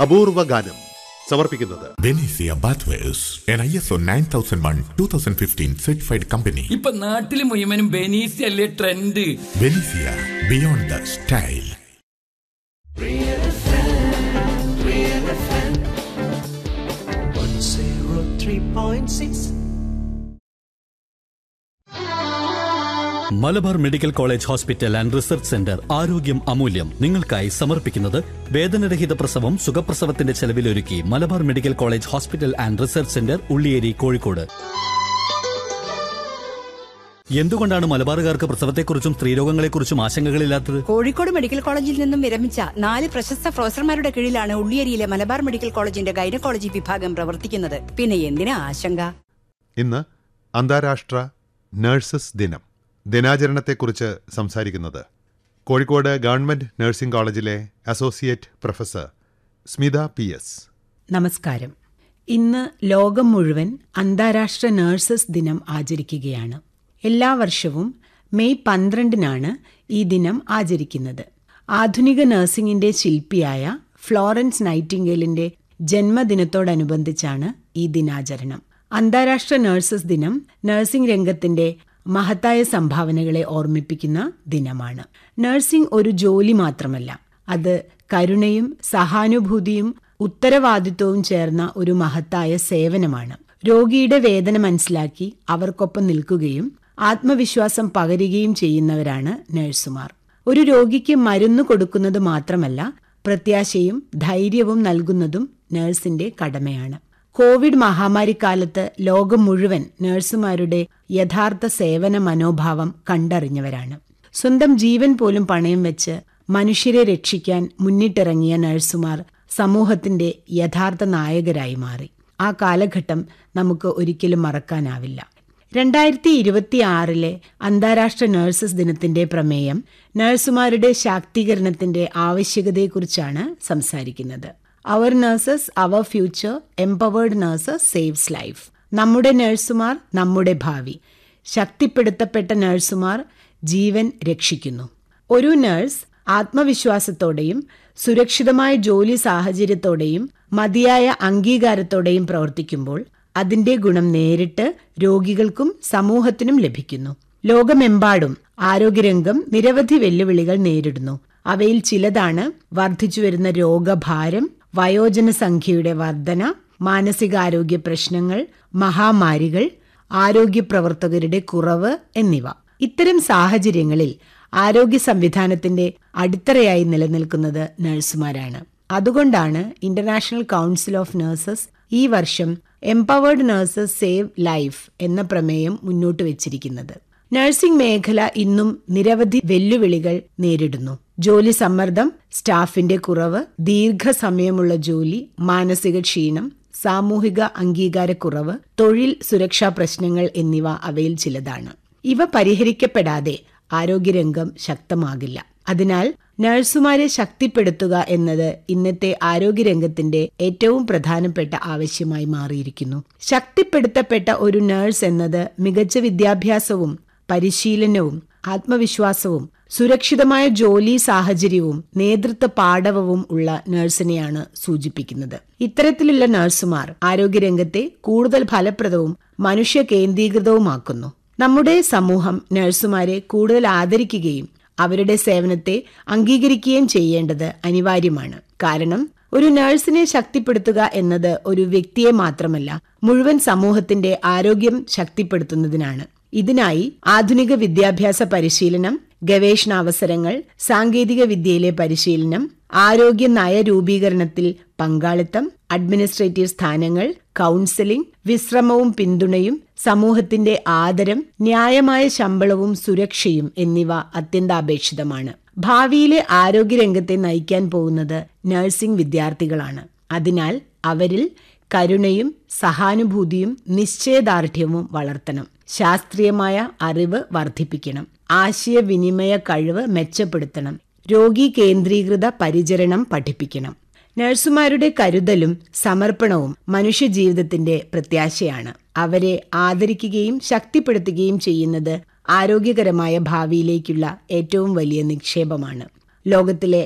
അപൂർവ ഗാനം സമർപ്പിക്കുന്നത് Benicia Bathwares, an ISO 9001 2015 certified company. ഇപ്പൊ നാട്ടില് മുഴുവനും ബെനീസ് അല്ലേ trend Benicia, beyond the style. zero three point six. Malabar medical college hospital and research centre ആരോഗ്യം അമൂല്യം നിങ്ങൾക്കായി സമർപ്പിക്കുന്നത് വേദനരഹിത പ്രസവം സുഖപ്രസവത്തിന്റെ ചെലവിലൊരുക്കി Malabar medical college hospital and research centre Ulliyeri Kozhikode എന്തുകൊണ്ടാണ് മലബാറുകാർക്ക് പ്രസവത്തെക്കുറിച്ചും സ്ത്രീരോഗങ്ങളെക്കുറിച്ചും ആശങ്കകളില്ലാത്തത് കോഴിക്കോട് മെഡിക്കൽ കോളേജിൽ നിന്നും വിരമിച്ച നാല് പ്രശസ്ത പ്രൊഫസർമാരുടെ കീഴിലാണ് ഉള്ളിയേരിയിലെ മലബാർ മെഡിക്കൽ കോളേജിന്റെ ഗൈനക്കോളജി വിഭാഗം പ്രവർത്തിക്കുന്നത് പിന്നെ എന്തിനാ ആശങ്ക ഇന്ന് അന്താരാഷ്ട്ര നഴ്സസ് ദിനം ദിനാചരണത്തെക്കുറിച്ച് സംസാരിക്കുന്നത് കോഴിക്കോട് ഗവൺമെന്റ് നഴ്സിംഗ് കോളേജിലെ associate professor Smitha P S നമസ്കാരം ഇന്ന് ലോകം മുഴുവൻ അന്താരാഷ്ട്ര നഴ്സസ് ദിനം ആചരിക്കുകയാണ് എല്ലാ വർഷവും മെയ് പന്ത്രണ്ടിനാണ് ഈ ദിനം ആചരിക്കുന്നത് ആധുനിക നഴ്സിംഗിന്റെ ശില്പിയായ ഫ്ലോറൻസ് നൈറ്റിംഗേലിന്റെ ജന്മദിനത്തോടനുബന്ധിച്ചാണ് ഈ ദിനാചരണം അന്താരാഷ്ട്ര നഴ്സസ് ദിനം നഴ്സിംഗ് രംഗത്തിന്റെ മഹത്തായ സംഭാവനകളെ ഓർമ്മിപ്പിക്കുന്ന ദിനമാണ് നഴ്സിംഗ് ഒരു ജോലി മാത്രമല്ല അത് കരുണയും സഹാനുഭൂതിയും ഉത്തരവാദിത്വവും ചേർന്ന ഒരു മഹത്തായ സേവനമാണ് രോഗിയുടെ വേദന മനസ്സിലാക്കി അവർക്കൊപ്പം നിൽക്കുകയും ആത്മവിശ്വാസം പകരുകയും ചെയ്യുന്നവരാണ് നഴ്സുമാർ ഒരു രോഗിക്ക് മരുന്ന് കൊടുക്കുന്നത് മാത്രമല്ല പ്രത്യാശയും ധൈര്യവും നൽകുന്നതും നഴ്സിന്റെ കടമയാണ് കോവിഡ് മഹാമാരിക്കാലത്ത് ലോകം മുഴുവൻ നഴ്സുമാരുടെ യഥാർത്ഥ സേവന മനോഭാവം കണ്ടറിഞ്ഞവരാണ് സ്വന്തം ജീവൻ പോലും പണയം വെച്ച് മനുഷ്യരെ രക്ഷിക്കാൻ മുന്നിട്ടിറങ്ങിയ നഴ്സുമാർ സമൂഹത്തിന്റെ യഥാർത്ഥ നായകരായി മാറി ആ കാലഘട്ടം നമുക്ക് ഒരിക്കലും മറക്കാനാവില്ല രണ്ടായിരത്തി ഇരുപത്തിയാറിലെ അന്താരാഷ്ട്ര നഴ്സസ് ദിനത്തിന്റെ പ്രമേയം നഴ്സുമാരുടെ ശാക്തീകരണത്തിന്റെ ആവശ്യകതയെക്കുറിച്ചാണ് സംസാരിക്കുന്നത് our nurses our future empowered nurses saves life നമ്മുടെ നഴ്സുമാർ നമ്മുടെ ഭാവി ശക്തിപ്പെടുത്തപ്പെട്ട നഴ്സുമാർ ജീവൻ രക്ഷിക്കുന്നു ഒരു നഴ്സ് ആത്മവിശ്വാസത്തോടെയും സുരക്ഷിതമായ ജോലി സാഹചര്യത്തോടെയും മതിയായ അംഗീകാരത്തോടെയും പ്രവർത്തിക്കുമ്പോൾ അതിന്റെ ഗുണം നേരിട്ട് രോഗികൾക്കും സമൂഹത്തിനും ലഭിക്കുന്നു ലോകമെമ്പാടും ആരോഗ്യരംഗം നിരവധി വെല്ലുവിളികൾ നേരിടുന്നു അവയിൽ ചിലതാണ് വർദ്ധിച്ചുവരുന്ന രോഗഭാരം വയോജന സംഖ്യയുടെ വർധന മാനസികാരോഗ്യ പ്രശ്നങ്ങൾ മഹാമാരികൾ ആരോഗ്യ പ്രവർത്തകരുടെ കുറവ് എന്നിവ ഇത്തരം സാഹചര്യങ്ങളിൽ ആരോഗ്യ സംവിധാനത്തിന്റെ അടിത്തറയായി നിലനിൽക്കുന്നത് നഴ്സുമാരാണ് അതുകൊണ്ടാണ് ഇന്റർനാഷണൽ കൗൺസിൽ ഓഫ് നഴ്സസ് ഈ വർഷം എംപവേർഡ് നഴ്സസ് സേവ് ലൈഫ് എന്ന പ്രമേയം മുന്നോട്ട് വെച്ചിരിക്കുന്നത് നഴ്സിംഗ് മേഖല ഇന്നും നിരവധി വെല്ലുവിളികൾ നേരിടുന്നു ജോലി സമ്മർദ്ദം സ്റ്റാഫിന്റെ കുറവ് ദീർഘസമയമുള്ള ജോലി മാനസിക ക്ഷീണം സാമൂഹിക അംഗീകാരക്കുറവ് തൊഴിൽ സുരക്ഷാ പ്രശ്നങ്ങൾ എന്നിവ അവയിൽ ചിലതാണ് ഇവ പരിഹരിക്കപ്പെടാതെ ആരോഗ്യരംഗം ശക്തമാകില്ല അതിനാൽ നഴ്സുമാരെ ശക്തിപ്പെടുത്തുക എന്നത് ഇന്നത്തെ ആരോഗ്യരംഗത്തിന്റെ ഏറ്റവും പ്രധാനപ്പെട്ട ആവശ്യമായി മാറിയിരിക്കുന്നു ശക്തിപ്പെടുത്തപ്പെട്ട ഒരു നഴ്സ് എന്നത് മികച്ച വിദ്യാഭ്യാസവും പരിശീലനവും ആത്മവിശ്വാസവും സുരക്ഷിതമായ ജോലി സാഹചര്യവും നേതൃത്വ പാടവവും ഉള്ള നഴ്സിനെയാണ് സൂചിപ്പിക്കുന്നത് ഇത്തരത്തിലുള്ള നഴ്സുമാർ ആരോഗ്യരംഗത്തെ കൂടുതൽ ഫലപ്രദവും മനുഷ്യ കേന്ദ്രീകൃതവുമാക്കുന്നു നമ്മുടെ സമൂഹം നഴ്സുമാരെ കൂടുതൽ ആദരിക്കുകയും അവരുടെ സേവനത്തെ അംഗീകരിക്കുകയും ചെയ്യേണ്ടത് അനിവാര്യമാണ് കാരണം ഒരു നഴ്സിനെ ശക്തിപ്പെടുത്തുക എന്നത് ഒരു വ്യക്തിയെ മാത്രമല്ല മുഴുവൻ സമൂഹത്തിന്റെ ആരോഗ്യം ശക്തിപ്പെടുത്തുന്നതിനാണ് ഇതിനായി ആധുനിക വിദ്യാഭ്യാസ പരിശീലനം ഗവേഷണാവസരങ്ങൾ സാങ്കേതിക വിദ്യയിലെ പരിശീലനം ആരോഗ്യ നയ രൂപീകരണത്തിൽ പങ്കാളിത്തം അഡ്മിനിസ്ട്രേറ്റീവ് സ്ഥാനങ്ങൾ കൗൺസിലിംഗ് വിശ്രമവും പിന്തുണയും സമൂഹത്തിന്റെ ആദരം ന്യായമായ ശമ്പളവും സുരക്ഷയും എന്നിവ അത്യന്താപേക്ഷിതമാണ് ഭാവിയിലെ ആരോഗ്യരംഗത്തെ നയിക്കാൻ പോകുന്നത് നഴ്സിംഗ് വിദ്യാർത്ഥികളാണ് അതിനാൽ അവരിൽ കരുണയും സഹാനുഭൂതിയും നിശ്ചയദാർഢ്യവും വളർത്തണം ശാസ്ത്രീയമായ അറിവ് വർദ്ധിപ്പിക്കണം ആശയവിനിമയ കഴിവ് മെച്ചപ്പെടുത്തണം രോഗി കേന്ദ്രീകൃത പരിചരണം പഠിപ്പിക്കണം നഴ്സുമാരുടെ കരുതലും സമർപ്പണവും മനുഷ്യജീവിതത്തിന്റെ പ്രത്യാശയാണ് അവരെ ആദരിക്കുകയും ശക്തിപ്പെടുത്തുകയും ചെയ്യുന്നത് ആരോഗ്യകരമായ ഭാവിയിലേക്കുള്ള ഏറ്റവും വലിയ നിക്ഷേപമാണ് ലോകത്തിലെ